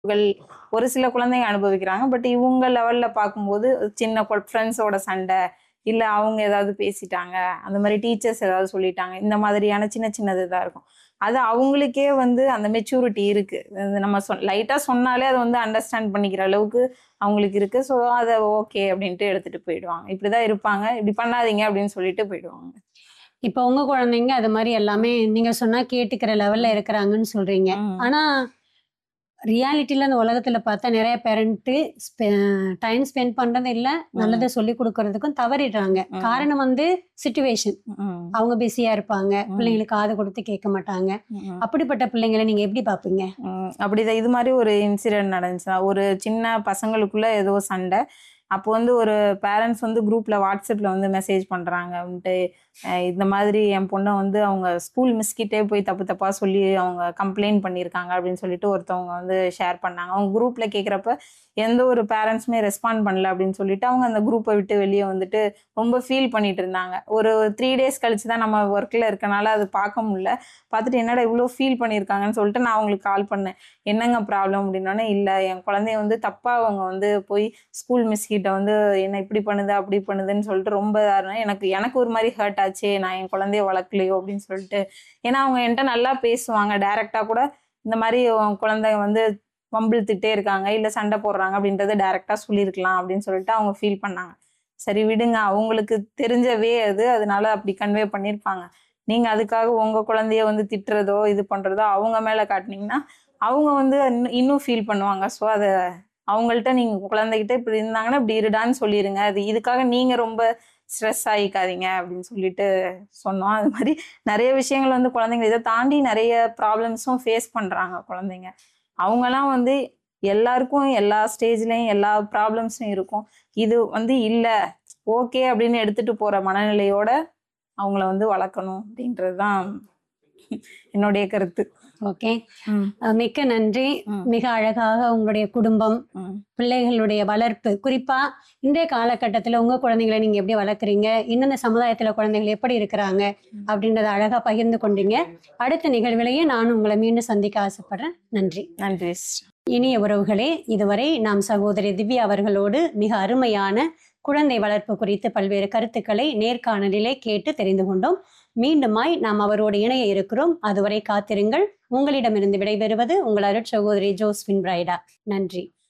கள் ஒரு சில குழந்தைங்க அனுபவிக்கிறாங்க பட் இவங்க லெவல்ல பார்க்கும்போது சின்ன ஃப்ரெண்ட்ஸோட சண்டை இல்ல அவங்க ஏதாவது பேசிட்டாங்க அந்த மாதிரி டீச்சர்ஸ் ஏதாவது சொல்லிட்டாங்க இந்த மாதிரியான சின்ன சின்னது தான் இருக்கும் அது அவங்களுக்கே வந்து அந்த மெச்சூரிட்டி இருக்கு அது நம்ம சொ லைட்டா சொன்னாலே அதை வந்து அண்டர்ஸ்டாண்ட் பண்ணிக்கிற அளவுக்கு அவங்களுக்கு இருக்கு ஸோ அதை ஓகே அப்படின்ட்டு எடுத்துட்டு போயிடுவாங்க இப்படிதான் இருப்பாங்க இப்படி பண்ணாதீங்க அப்படின்னு சொல்லிட்டு போயிடுவாங்க இப்போ உங்க குழந்தைங்க அது மாதிரி எல்லாமே நீங்க சொன்னா கேட்டுக்கிற லெவல்ல இருக்கிறாங்கன்னு சொல்றீங்க ம். ஆனா ரியாலிட்டியில அந்த உலகத்துல பார்த்தா நிறைய பேரண்ட்டு டைம் ஸ்பெண்ட் பண்றது இல்ல நல்லதை சொல்லி கொடுக்கறதுக்கும் தவறிடுறாங்க ம். காரணம் வந்து சுச்சுவேஷன் ம், அவங்க பிஸியா இருப்பாங்க ம். பிள்ளைங்களுக்கு காது கொடுத்து கேட்க மாட்டாங்க ம். அப்படிப்பட்ட பிள்ளைங்களை நீங்க எப்படி பாப்பீங்க ம், அப்படிதான் இது மாதிரி ஒரு இன்சிடென்ட் நடந்துச்சு ஒரு சின்ன பசங்களுக்குள்ள ஏதோ சண்டை அப்போ வந்து ஒரு பேரண்ட்ஸ் வந்து குரூப்ல வாட்ஸ்அப்ல வந்து மெசேஜ் பண்றாங்க வந்துட்டு அஹ் இந்த மாதிரி என் பொண்ணை வந்து அவங்க ஸ்கூல் மிஸ்கிட்டே போய் தப்பு தப்பா சொல்லி அவங்க கம்ப்ளைண்ட் பண்ணியிருக்காங்க அப்படின்னு சொல்லிட்டு ஒருத்தவங்க வந்து ஷேர் பண்ணாங்க அவங்க குரூப்ல கேட்குறப்ப எந்த ஒரு பேரண்ட்ஸுமே ரெஸ்பாண்ட் பண்ணல அப்படின்னு சொல்லிட்டு அவங்க அந்த குரூப்பை விட்டு வெளியே வந்துட்டு ரொம்ப ஃபீல் பண்ணிட்டு இருந்தாங்க ஒரு த்ரீ டேஸ் கழிச்சு தான் நம்ம ஒர்க்கில் இருக்கனால அது பார்க்க முடியல பார்த்துட்டு என்னடா இவ்வளோ ஃபீல் பண்ணியிருக்காங்கன்னு சொல்லிட்டு நான் அவங்களுக்கு கால் பண்ணேன் என்னங்க ப்ராப்ளம் அப்படின்னோடனே இல்லை என் குழந்தைய வந்து தப்பாக அவங்க வந்து போய் ஸ்கூல் மிஸ் கிட்ட வந்து என்ன இப்படி பண்ணுது அப்படி பண்ணுதுன்னு சொல்லிட்டு ரொம்ப இதா இருந்தேன். எனக்கு எனக்கு ஒரு மாதிரி ஹர்ட் ஆச்சு நான் என் குழந்தைய வளர்க்கலையோ அப்படின்னு சொல்லிட்டு ஏன்னா அவங்க என்கிட்ட நல்லா பேசுவாங்க டைரெக்டாக கூட இந்த மாதிரி உன் குழந்தைங்க வந்து வம்பிழுத்துட்டே இருக்காங்க இல்லை சண்டை போடுறாங்க அப்படின்றத டைரெக்டாக சொல்லியிருக்கலாம் அப்படின்னு சொல்லிட்டு அவங்க ஃபீல் பண்ணாங்க சரி விடுங்க அவங்களுக்கு தெரிஞ்ச வே அது அதனால அப்படி கன்வே பண்ணியிருப்பாங்க நீங்க அதுக்காக உங்க குழந்தைய வந்து திட்டுறதோ இது பண்றதோ அவங்க மேல காட்டுனீங்கன்னா அவங்க வந்து இன்னும் இன்னும் ஃபீல் பண்ணுவாங்க ஸோ அதை அவங்கள்ட்ட நீங்க உங்க குழந்தைகிட்ட இப்படி இருந்தாங்கன்னா இப்படி இருடான்னு சொல்லிடுங்க அது இதுக்காக நீங்க ரொம்ப ஸ்ட்ரெஸ் ஆகிக்காதீங்க அப்படின்னு சொல்லிட்டு சொன்னோம் அது மாதிரி நிறைய விஷயங்கள் வந்து குழந்தைங்க இதை தாண்டி நிறைய ப்ராப்ளம்ஸும் ஃபேஸ் பண்றாங்க குழந்தைங்க அவங்கெல்லாம் வந்து எல்லாருக்கும் எல்லா ஸ்டேஜ்லயும் எல்லா ப்ராப்ளம்ஸும் இருக்கும் இது வந்து இல்லை ஓகே அப்படின்னு எடுத்துட்டு போற மனநிலையோட அவங்கள வந்து வளர்க்கணும் அப்படின்றது தான் என்னுடைய கருத்து ஓகே ம், மிக்க நன்றி ம், மிக அழகாக உங்களுடைய குடும்பம் ம், பிள்ளைகளுடைய வளர்ப்பு குறிப்பா இன்றைய காலகட்டத்துல உங்க குழந்தைங்களை நீங்க எப்படி வளர்க்குறீங்க இன்னும் சமுதாயத்துல குழந்தைகள் எப்படி இருக்கிறாங்க அப்படின்றத அழகா பகிர்ந்து கொண்டீங்க அடுத்த நிகழ்விலேயே நான் உங்களை மீண்டும் சந்திக்க ஆசைப்படுறேன் நன்றி நன்றி sister. இனிய உறவுகளே இதுவரை நாம் சகோதரி திவ்யா அவர்களோடு மிக அருமையான குழந்தை வளர்ப்பு குறித்து பல்வேறு கருத்துக்களை நேர்காணலிலே கேட்டு தெரிந்து கொண்டோம் மீண்டுமாய் நாம் அவரோடு இணைய இருக்கிறோம் அதுவரை காத்திருங்கள் உங்களிடமிருந்து விடைபெறுவது உங்கள் அருட்சகோதரி ஜோஸ்பின் பிரைடா நன்றி